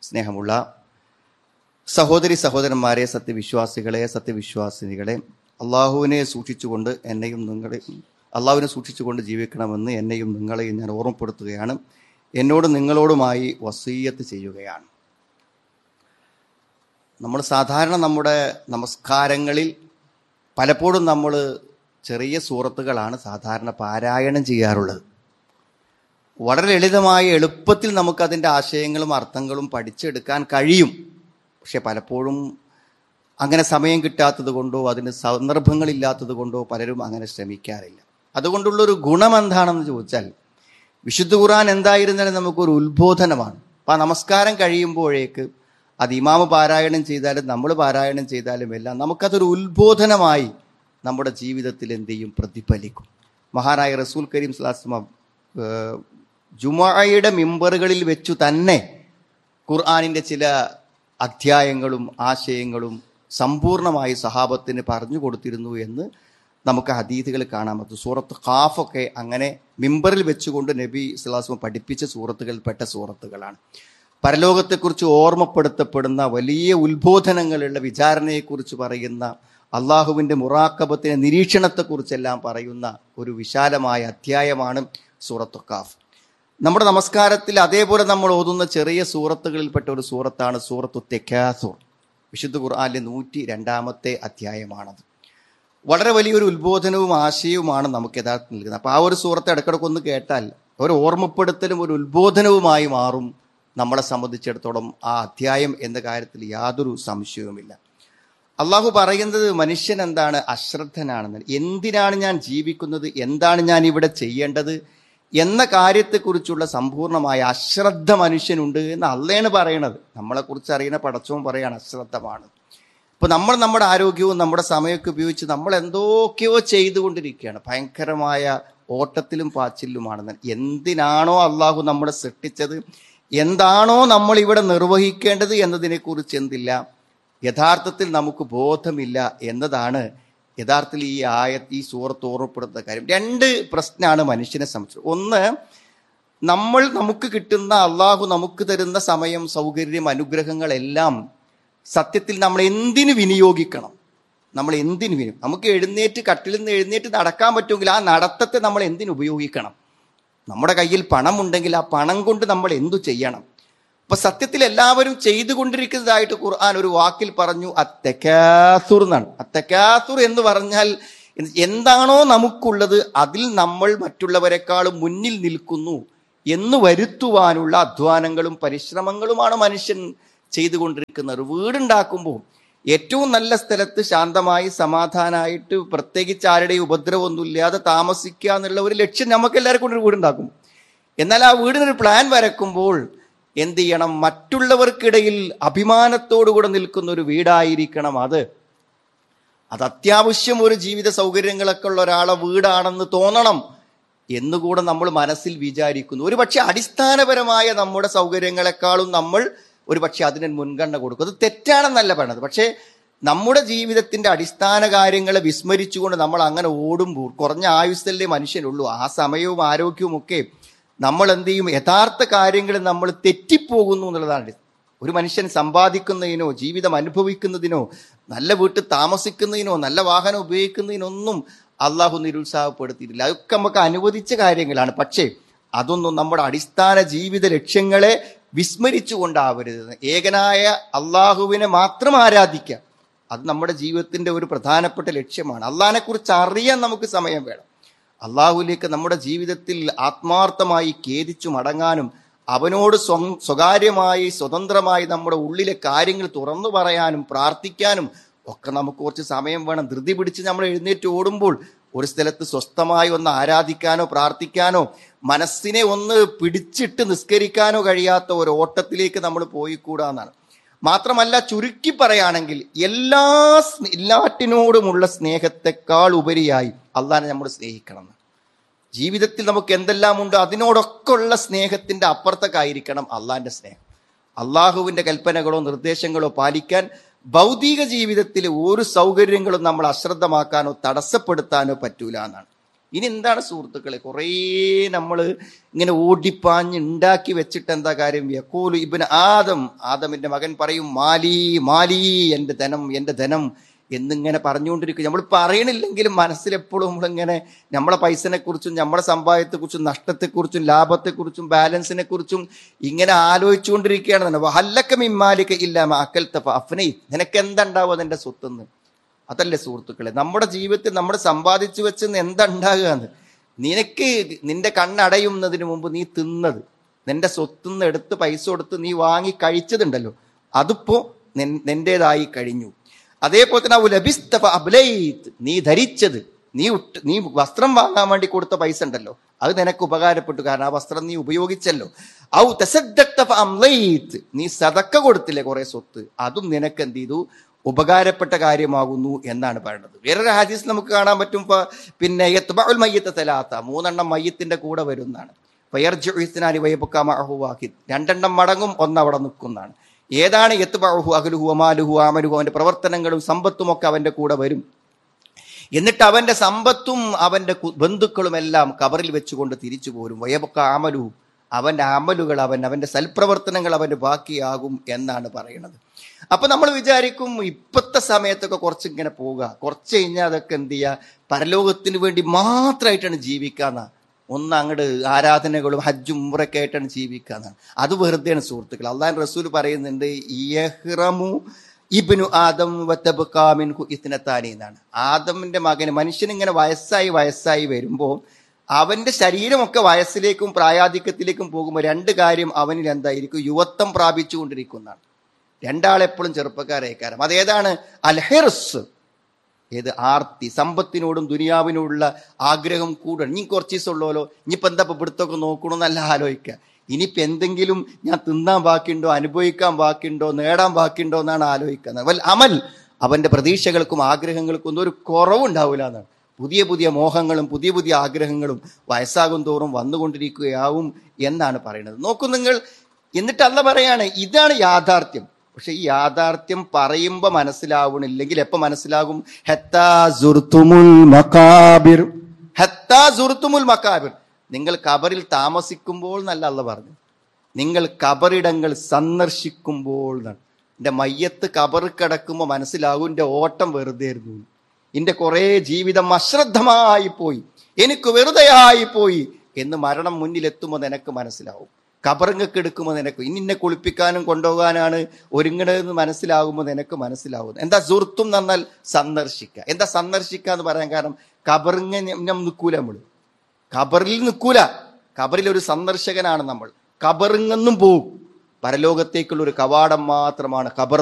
സ്നേഹമുള്ള സഹോദരി സഹോദരന്മാരെ സത്യവിശ്വാസികളെ സത്യവിശ്വാസിനികളെ അള്ളാഹുവിനെ സൂക്ഷിച്ചുകൊണ്ട് എന്നെയും നിങ്ങളെ അള്ളാഹുവിനെ സൂക്ഷിച്ചുകൊണ്ട് ജീവിക്കണമെന്ന് എന്നെയും നിങ്ങളെയും ഞാൻ ഓർമ്മപ്പെടുത്തുകയാണ് എന്നോട് നിങ്ങളോടുമായി വസീയത്ത് ചെയ്യുകയാണ് നമ്മൾ സാധാരണ നമ്മുടെ നമസ്കാരങ്ങളിൽ പലപ്പോഴും നമ്മൾ ചെറിയ സൂറത്തുകളാണ് സാധാരണ പാരായണം ചെയ്യാറുള്ളത് വളരെ ലളിതമായ എളുപ്പത്തിൽ നമുക്കതിൻ്റെ ആശയങ്ങളും അർത്ഥങ്ങളും പഠിച്ചെടുക്കാൻ കഴിയും പക്ഷെ പലപ്പോഴും അങ്ങനെ സമയം കിട്ടാത്തത് കൊണ്ടോ അതിന് സന്ദർഭങ്ങളില്ലാത്തത് കൊണ്ടോ പലരും അങ്ങനെ ശ്രമിക്കാറില്ല അതുകൊണ്ടുള്ളൊരു ഗുണം എന്താണെന്ന് ചോദിച്ചാൽ വിശുദ്ധ ഖുർആൻ എന്തായിരുന്നാലും നമുക്കൊരു ഉത്ബോധനമാണ് അപ്പം ആ നമസ്കാരം കഴിയുമ്പോഴേക്ക് അത് ഇമാമ് പാരായണം ചെയ്താലും നമ്മൾ പാരായണം ചെയ്താലും എല്ലാം നമുക്കതൊരു ഉത്ബോധനമായി നമ്മുടെ ജീവിതത്തിൽ എന്ത് ചെയ്യും പ്രതിഫലിക്കും മഹാനായ റസൂൽ കരീം സ്ലാസ്മ ജുമായയുടെ മിമ്പറുകളിൽ വെച്ചു തന്നെ ഖുർആാനിൻ്റെ ചില അധ്യായങ്ങളും ആശയങ്ങളും സമ്പൂർണമായി സഹാബത്തിന് പറഞ്ഞു കൊടുത്തിരുന്നു എന്ന് നമുക്ക് ഹദീദുകൾ കാണാൻ പറ്റും സൂറത്ത് ഖാഫൊക്കെ അങ്ങനെ മിമ്പറിൽ വെച്ചുകൊണ്ട് നബി ഇസ്ലാസ്മ പഠിപ്പിച്ച സൂറത്തുകളിൽപ്പെട്ട സൂറത്തുകളാണ് പരലോകത്തെക്കുറിച്ച് ഓർമ്മപ്പെടുത്തപ്പെടുന്ന വലിയ ഉത്ബോധനങ്ങളുള്ള വിചാരണയെക്കുറിച്ച് പറയുന്ന അള്ളാഹുവിൻ്റെ മുറാക്കബത്തിൻ്റെ നിരീക്ഷണത്തെക്കുറിച്ചെല്ലാം പറയുന്ന ഒരു വിശാലമായ അധ്യായമാണ് സൂറത്ത് ഖാഫ് നമ്മുടെ നമസ്കാരത്തിൽ അതേപോലെ നമ്മൾ ഓതുന്ന ചെറിയ സൂറത്തുകളിൽപ്പെട്ട ഒരു സൂറത്താണ് സൂറത്തു തെക്കാസൂർ വിശുദ്ധ ഖുർആാനിലെ നൂറ്റി രണ്ടാമത്തെ അധ്യായമാണത് വളരെ വലിയൊരു ഉത്ബോധനവും ആശയവുമാണ് നമുക്ക് യഥാർത്ഥം നൽകുന്നത് അപ്പോൾ ആ ഒരു സൂറത്ത് ഇടക്കിടക്ക് ഒന്ന് കേട്ടാൽ ഒരു ഓർമ്മപ്പെടുത്തലും ഒരു ഉത്ബോധനവുമായി മാറും നമ്മളെ സംബന്ധിച്ചിടത്തോളം ആ അധ്യായം എന്ന കാര്യത്തിൽ യാതൊരു സംശയവുമില്ല അള്ളാഹു പറയുന്നത് മനുഷ്യൻ എന്താണ് അശ്രദ്ധനാണെന്ന് എന്തിനാണ് ഞാൻ ജീവിക്കുന്നത് എന്താണ് ഞാൻ ഇവിടെ ചെയ്യേണ്ടത് എന്ന കാര്യത്തെക്കുറിച്ചുള്ള സമ്പൂർണമായ അശ്രദ്ധ മനുഷ്യനുണ്ട് എന്ന് അള്ളയാണ് പറയണത് നമ്മളെക്കുറിച്ച് അറിയുന്ന പടച്ചവും പറയാണ് അശ്രദ്ധമാണ് ഇപ്പൊ നമ്മൾ നമ്മുടെ ആരോഗ്യവും നമ്മുടെ സമയമൊക്കെ ഉപയോഗിച്ച് നമ്മൾ എന്തൊക്കെയോ ചെയ്തുകൊണ്ടിരിക്കുകയാണ് ഭയങ്കരമായ ഓട്ടത്തിലും പാച്ചിലുമാണെന്ന് എന്തിനാണോ അള്ളാഹു നമ്മളെ സൃഷ്ടിച്ചത് എന്താണോ നമ്മൾ ഇവിടെ നിർവഹിക്കേണ്ടത് എന്നതിനെക്കുറിച്ച് എന്തില്ല യഥാർത്ഥത്തിൽ നമുക്ക് ബോധമില്ല എന്നതാണ് യഥാർത്ഥത്തിൽ ഈ ആയ ഈ സൂറത്ത് ഓർമ്മപ്പെടുത്തുന്ന കാര്യം രണ്ട് പ്രശ്നമാണ് മനുഷ്യനെ സംബന്ധിച്ചത് ഒന്ന് നമ്മൾ നമുക്ക് കിട്ടുന്ന അള്ളാഹു നമുക്ക് തരുന്ന സമയം സൗകര്യം അനുഗ്രഹങ്ങളെല്ലാം സത്യത്തിൽ നമ്മൾ എന്തിനു വിനിയോഗിക്കണം നമ്മൾ എന്തിനു വിനി നമുക്ക് എഴുന്നേറ്റ് കട്ടിൽ നിന്ന് എഴുന്നേറ്റ് നടക്കാൻ പറ്റുമെങ്കിൽ ആ നടത്തത്തെ നമ്മൾ എന്തിനു ഉപയോഗിക്കണം നമ്മുടെ കയ്യിൽ പണമുണ്ടെങ്കിൽ ആ പണം കൊണ്ട് നമ്മൾ എന്തു ചെയ്യണം അപ്പൊ സത്യത്തിൽ എല്ലാവരും ചെയ്തുകൊണ്ടിരിക്കുന്നതായിട്ട് ഖുർആൻ ഒരു വാക്കിൽ പറഞ്ഞു അത്തക്കാസുർ എന്നാണ് അത്തക്കാസുർ എന്ന് പറഞ്ഞാൽ എന്താണോ നമുക്കുള്ളത് അതിൽ നമ്മൾ മറ്റുള്ളവരെക്കാളും മുന്നിൽ നിൽക്കുന്നു എന്ന് വരുത്തുവാനുള്ള അധ്വാനങ്ങളും പരിശ്രമങ്ങളുമാണ് മനുഷ്യൻ ചെയ്തുകൊണ്ടിരിക്കുന്നത് വീടുണ്ടാക്കുമ്പോൾ ഏറ്റവും നല്ല സ്ഥലത്ത് ശാന്തമായി സമാധാനമായിട്ട് പ്രത്യേകിച്ച് ആരുടെയും ഉപദ്രവമൊന്നുമില്ലാതെ താമസിക്കുക എന്നുള്ള ഒരു ലക്ഷ്യം നമുക്ക് എല്ലാവർക്കും കൊണ്ട് ഒരു വീടുണ്ടാക്കും എന്നാൽ ആ വീടിനൊരു പ്ലാൻ വരക്കുമ്പോൾ എന്ത് ചെയ്യണം മറ്റുള്ളവർക്കിടയിൽ അഭിമാനത്തോടുകൂടെ നിൽക്കുന്ന ഒരു വീടായിരിക്കണം അത് അത് അത്യാവശ്യം ഒരു ജീവിത സൗകര്യങ്ങളൊക്കെ ഉള്ള ഒരാളെ വീടാണെന്ന് തോന്നണം എന്നുകൂടെ നമ്മൾ മനസ്സിൽ വിചാരിക്കുന്നു ഒരു പക്ഷെ അടിസ്ഥാനപരമായ നമ്മുടെ സൗകര്യങ്ങളെക്കാളും നമ്മൾ ഒരു പക്ഷെ അതിന് മുൻഗണന കൊടുക്കും അത് തെറ്റാണെന്നല്ല പറയണത് പക്ഷേ നമ്മുടെ ജീവിതത്തിന്റെ അടിസ്ഥാന കാര്യങ്ങളെ വിസ്മരിച്ചുകൊണ്ട് നമ്മൾ അങ്ങനെ ഓടുമ്പോൾ കുറഞ്ഞ ആയുസ്സല്ലേ മനുഷ്യനുള്ളൂ ആ സമയവും ആരോഗ്യവും ഒക്കെ നമ്മൾ എന്ത് ചെയ്യും യഥാർത്ഥ കാര്യങ്ങൾ നമ്മൾ തെറ്റിപ്പോകുന്നു എന്നുള്ളതാണ് ഒരു മനുഷ്യൻ സമ്പാദിക്കുന്നതിനോ ജീവിതം അനുഭവിക്കുന്നതിനോ നല്ല വീട്ടിൽ താമസിക്കുന്നതിനോ നല്ല വാഹനം ഉപയോഗിക്കുന്നതിനൊന്നും അള്ളാഹു നിരുത്സാഹപ്പെടുത്തിയിട്ടില്ല അതൊക്കെ നമുക്ക് അനുവദിച്ച കാര്യങ്ങളാണ് പക്ഷേ അതൊന്നും നമ്മുടെ അടിസ്ഥാന ജീവിത ലക്ഷ്യങ്ങളെ വിസ്മരിച്ചുകൊണ്ടാവരുത് ഏകനായ അള്ളാഹുവിനെ മാത്രം ആരാധിക്കുക അത് നമ്മുടെ ജീവിതത്തിന്റെ ഒരു പ്രധാനപ്പെട്ട ലക്ഷ്യമാണ് അള്ളാഹിനെ കുറിച്ച് അറിയാൻ നമുക്ക് സമയം വേണം അള്ളാഹുലേക്ക് നമ്മുടെ ജീവിതത്തിൽ ആത്മാർത്ഥമായി ഖേദിച്ചു മടങ്ങാനും അവനോട് സ്വ സ്വകാര്യമായി സ്വതന്ത്രമായി നമ്മുടെ ഉള്ളിലെ കാര്യങ്ങൾ തുറന്നു പറയാനും പ്രാർത്ഥിക്കാനും ഒക്കെ നമുക്ക് കുറച്ച് സമയം വേണം ധൃതി പിടിച്ച് നമ്മൾ എഴുന്നേറ്റ് ഓടുമ്പോൾ ഒരു സ്ഥലത്ത് സ്വസ്ഥമായി ഒന്ന് ആരാധിക്കാനോ പ്രാർത്ഥിക്കാനോ മനസ്സിനെ ഒന്ന് പിടിച്ചിട്ട് നിസ്കരിക്കാനോ കഴിയാത്ത ഒരു ഓട്ടത്തിലേക്ക് നമ്മൾ പോയിക്കൂടാന്നാണ് മാത്രമല്ല ചുരുക്കി പറയുകയാണെങ്കിൽ എല്ലാ എല്ലാറ്റിനോടുമുള്ള സ്നേഹത്തെക്കാൾ ഉപരിയായി അള്ളാഹിനെ നമ്മൾ സ്നേഹിക്കണം ജീവിതത്തിൽ നമുക്ക് എന്തെല്ലാം ഉണ്ടോ അതിനോടൊക്കെ ഉള്ള സ്നേഹത്തിന്റെ അപ്പുറത്തേക്കായിരിക്കണം അള്ളാഹിന്റെ സ്നേഹം അള്ളാഹുവിന്റെ കൽപ്പനകളോ നിർദ്ദേശങ്ങളോ പാലിക്കാൻ ഭൗതിക ജീവിതത്തിലെ ഒരു സൗകര്യങ്ങളും നമ്മൾ അശ്രദ്ധമാക്കാനോ തടസ്സപ്പെടുത്താനോ പറ്റൂല എന്നാണ് ഇനി എന്താണ് സുഹൃത്തുക്കളെ കുറേ നമ്മൾ ഇങ്ങനെ ഓടിപ്പാഞ്ഞ് ഉണ്ടാക്കി വെച്ചിട്ട് എന്താ കാര്യം യക്കൂലു ഇബിന് ആദം ആദമിന്റെ മകൻ പറയും മാലി മാലി എൻ്റെ ധനം എൻ്റെ ധനം എന്നിങ്ങനെ പറഞ്ഞുകൊണ്ടിരിക്കും നമ്മൾ പറയണില്ലെങ്കിലും മനസ്സിലെപ്പോഴും നമ്മളിങ്ങനെ നമ്മളെ പൈസനെ കുറിച്ചും നമ്മളെ സമ്പാദ്യത്തെക്കുറിച്ചും നഷ്ടത്തെക്കുറിച്ചും ലാഭത്തെക്കുറിച്ചും ബാലൻസിനെ കുറിച്ചും ഇങ്ങനെ ആലോചിച്ചുകൊണ്ടിരിക്കുകയാണ് ഹല്ലക്ക മിമ്മാലിക്ക ഇല്ല അക്കൽ തഫ അഫ്നൈ നിനക്ക് എന്തുണ്ടാവും അതിൻ്റെ സ്വത്തുനിന്ന് അതല്ലേ സുഹൃത്തുക്കളെ നമ്മുടെ ജീവിതത്തിൽ നമ്മൾ സമ്പാദിച്ചു വെച്ചെന്ന് എന്തുണ്ടാകുക എന്ന് നിനക്ക് നിന്റെ കണ്ണടയുന്നതിന് മുമ്പ് നീ തിന്നത് നിന്റെ സ്വത്തുനിന്ന് എടുത്ത് പൈസ കൊടുത്ത് നീ വാങ്ങി കഴിച്ചതുണ്ടല്ലോ അതിപ്പോ നിൻ- നിന്റേതായി കഴിഞ്ഞു അതേപോലെ തന്നെ ഔ ലബിസ്തഫ അബ്ലൈത്ത് നീ ധരിച്ചത് നീ ഉട്ട് നീ വസ്ത്രം വാങ്ങാൻ വേണ്ടി കൊടുത്ത പൈസ ഉണ്ടല്ലോ അത് നിനക്ക് ഉപകാരപ്പെട്ടു കാരണം ആ വസ്ത്രം നീ ഉപയോഗിച്ചല്ലോ ഔ തസദ്ദഖ്ത അംലൈത്ത് നീ സതക്ക കൊടുത്തില്ലേ കുറെ സ്വത്ത് അതും നിനക്ക് എന്ത് ചെയ്തു ഉപകാരപ്പെട്ട കാര്യമാകുന്നു എന്നാണ് പറയുന്നത് വേറൊരു ഹദീസ് നമുക്ക് കാണാൻ പറ്റും ഇപ്പൊ പിന്നെ യത്ബഉൽ മയ്യത്ത് തലാത്ത മൂന്നെണ്ണം മയ്യത്തിന്റെ കൂടെ വരുന്നതാണ് ഫയർജു ഇസ്നാനി വൈബക്കാമഹു വാഹിദ് രണ്ടെണ്ണം മടങ്ങും ഒന്ന് അവിടെ നിൽക്കുന്നതാണ് ഏതാണ് യത്ബഅഹു അഹ്ലുഹു അമാലുഹു ആമലുഹു അവന്റെ പ്രവർത്തനങ്ങളും സമ്പത്തും ഒക്കെ അവന്റെ കൂടെ വരും എന്നിട്ട് അവന്റെ സമ്പത്തും അവന്റെ കു- ബന്ധുക്കളും എല്ലാം കബറിൽ വെച്ചുകൊണ്ട് തിരിച്ചു പോരും വയബക്ക അമലു അവന്റെ അമലുകൾ അവൻ അവന്റെ സൽപ്രവർത്തനങ്ങൾ അവന്റെ ബാക്കിയാകും എന്നാണ് പറയുന്നത് അപ്പൊ നമ്മൾ വിചാരിക്കും ഇപ്പത്തെ സമയത്തൊക്കെ കുറച്ച് ഇങ്ങനെ പോവുക കുറച്ച് കഴിഞ്ഞാൽ അതൊക്കെ എന്ത് ചെയ്യുക പരലോകത്തിന് വേണ്ടി മാത്രമായിട്ടാണ് ജീവിക്കാന്ന ഒന്ന് അങ്ങോട്ട് ആരാധനകളും ഹജ്ജും ഉംറൊക്കെ ആയിട്ടാണ് ജീവിക്കാന്നാണ് അത് വെറുതെയാണ് സുഹൃത്തുക്കൾ അള്ളാൻ റസൂൽ പറയുന്നുണ്ട് യഹ്റമു ഇബ്നു ആദം വത്തബുക്കാമിൻഹു ഇത്തിനത്താനി എന്നാണ് ആദമിന്റെ മകന് മനുഷ്യൻ ഇങ്ങനെ വയസ്സായി വയസ്സായി വരുമ്പോൾ അവന്റെ ശരീരമൊക്കെ വയസ്സിലേക്കും പ്രായാധിക്യത്തിലേക്കും പോകുമ്പോൾ രണ്ട് കാര്യം അവനിൽ എന്തായിരിക്കും യുവത്വം പ്രാപിച്ചുകൊണ്ടിരിക്കുന്നതാണ് രണ്ടാളെപ്പോഴും ചെറുപ്പക്കാരേക്കാരം അതേതാണ് അൽഹിർസ് ഏത് ആർത്തി സമ്പത്തിനോടും ദുനിയാവിനോടുള്ള ആഗ്രഹം കൂടണം ഇനി കുറച്ച് ദിവസം ഉള്ളോലോ ഇനിയിപ്പോൾ എന്താ ഇപ്പൊ ഇവിടുത്തൊക്കെ നോക്കണമെന്നല്ല ആലോചിക്കുക ഇനിയിപ്പോൾ എന്തെങ്കിലും ഞാൻ തിന്നാൻ ബാക്കിയുണ്ടോ അനുഭവിക്കാൻ ബാക്കിയുണ്ടോ നേടാൻ ബാക്കിയുണ്ടോ എന്നാണ് ആലോചിക്കുന്നത് വൽ അമൽ അവന്റെ പ്രതീക്ഷകൾക്കും ആഗ്രഹങ്ങൾക്കും ഒന്നും ഒരു കുറവുണ്ടാവില്ല എന്നാണ് പുതിയ പുതിയ മോഹങ്ങളും പുതിയ പുതിയ ആഗ്രഹങ്ങളും വയസ്സാകും തോറും വന്നുകൊണ്ടിരിക്കുകയാവും എന്നാണ് പറയുന്നത് നോക്കൂ നിങ്ങൾ എന്നിട്ട് അല്ല പറയാണ് ഇതാണ് യാഥാർത്ഥ്യം പക്ഷെ ഈ യാഥാർത്ഥ്യം പറയുമ്പോ മനസ്സിലാവണില്ലെങ്കിൽ എപ്പോ മനസ്സിലാകും ഹെത്താ സുർത്തുമുൽ മക്കാബിർ ഹെത്താ സുർത്തുമുൽ മക്കാബിർ നിങ്ങൾ കബറിൽ താമസിക്കുമ്പോൾ എന്നല്ല അല്ല പറഞ്ഞു നിങ്ങൾ കബറിടങ്ങൾ സന്ദർശിക്കുമ്പോൾ എന്നാണ് എൻ്റെ മയ്യത്ത് കബർ കിടക്കുമ്പോൾ മനസ്സിലാകും എൻ്റെ ഓട്ടം വെറുതെ ആയിരുന്നു എൻ്റെ കുറേ ജീവിതം അശ്രദ്ധമായി പോയി എനിക്ക് വെറുതെയായി പോയി എന്ന് മരണം മുന്നിലെത്തുമ്പോൾ നിനക്ക് മനസ്സിലാവും കബറിങ്ങക്ക് എടുക്കുമ്പോൾ നിനക്ക് ഇനി എന്നെ കുളിപ്പിക്കാനും കൊണ്ടുപോകാനാണ് ഒരുങ്ങണതെന്ന് മനസ്സിലാകുമ്പോൾ നിനക്ക് മനസ്സിലാവും എന്താ സുഹൃത്തും എന്നാൽ സന്ദർശിക്കുക എന്താ സന്ദർശിക്കുക എന്ന് പറയാൻ കാരണം കബറിങ്ങ നിൽക്കൂല നമ്മള് ഖബറിൽ നിൽക്കൂല ഖബറിൽ ഒരു സന്ദർശകനാണ് നമ്മൾ ഖബറിങ്ങെന്നും പോവും പരലോകത്തേക്കുള്ള ഒരു കവാടം മാത്രമാണ് ഖബർ